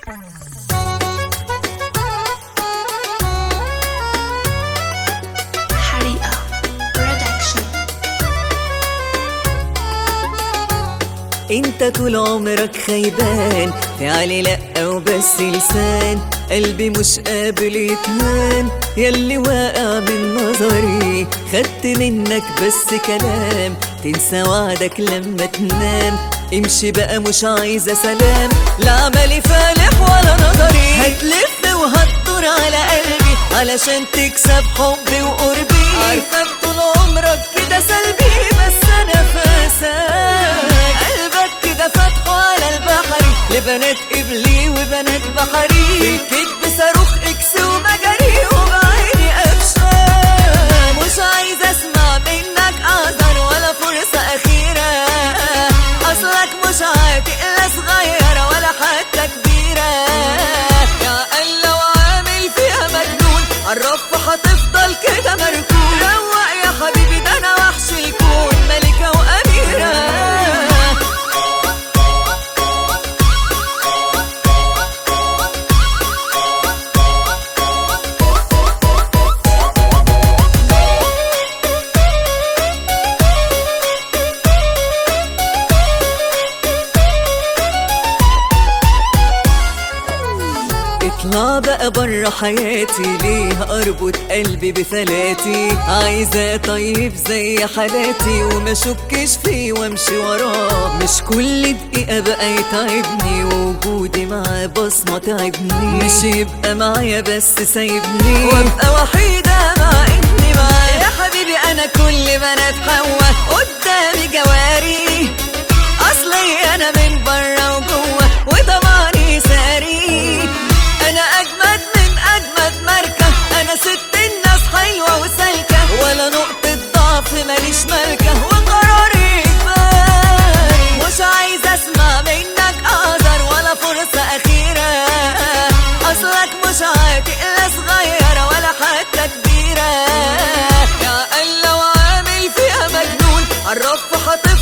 حريقة برودكشن انت طول عمرك خيبان فعلي لأ وبس لسان قلبي مش قابل يتهان ياللي واقع من نظري خدت منك بس كلام تنسى وعدك لما تنام امشي بقى مش عايزة سلام لا عملي فالح ولا نظري هتلف وهتدور على قلبي علشان تكسب حبي وقربي عارفك طول عمرك كده سلبي بس انا فاسد قلبك كده فاتحه على البحري لبنات قبلي وبنات بحري في الكدب صاروخ اكس ومجاري وبعيني افشال مش عايز اسمع منك اعذر ولا فرصة اخيرة اصلك مش هتقلى صغيرة ولا حتى كبيرة يا قال لو عامل فيها مجنون عالرف هتفضل كده مركون روق يا حبيبي ده انا وحش الكون ملكة واميرة اطلع بقى بره حياتي ليه اربط قلبي بفلاتي عايزة طيب زي حالاتي وما شكش فيه وامشي وراه مش كل دقيقة بقى يتعبني ووجودي معاه بصمة تعبني مش يبقى معايا بس سايبني وابقى وحيدة مع اني معاه يا حبيبي انا كل بنات حوا قدامي جواري اصلي انا من بره وجوه وضماني ساري انا اجمد من اجمد ماركه انا ست الناس حلوه وسالكه ولا نقطه ضعف ماليش مالكه وقراري كفايه مش عايز اسمع منك اعذر ولا فرصه اخيره اصلك مش هتقلى صغيره ولا حتى كبيره يا قال لو عامل فيها مجنون عالرف هتفضل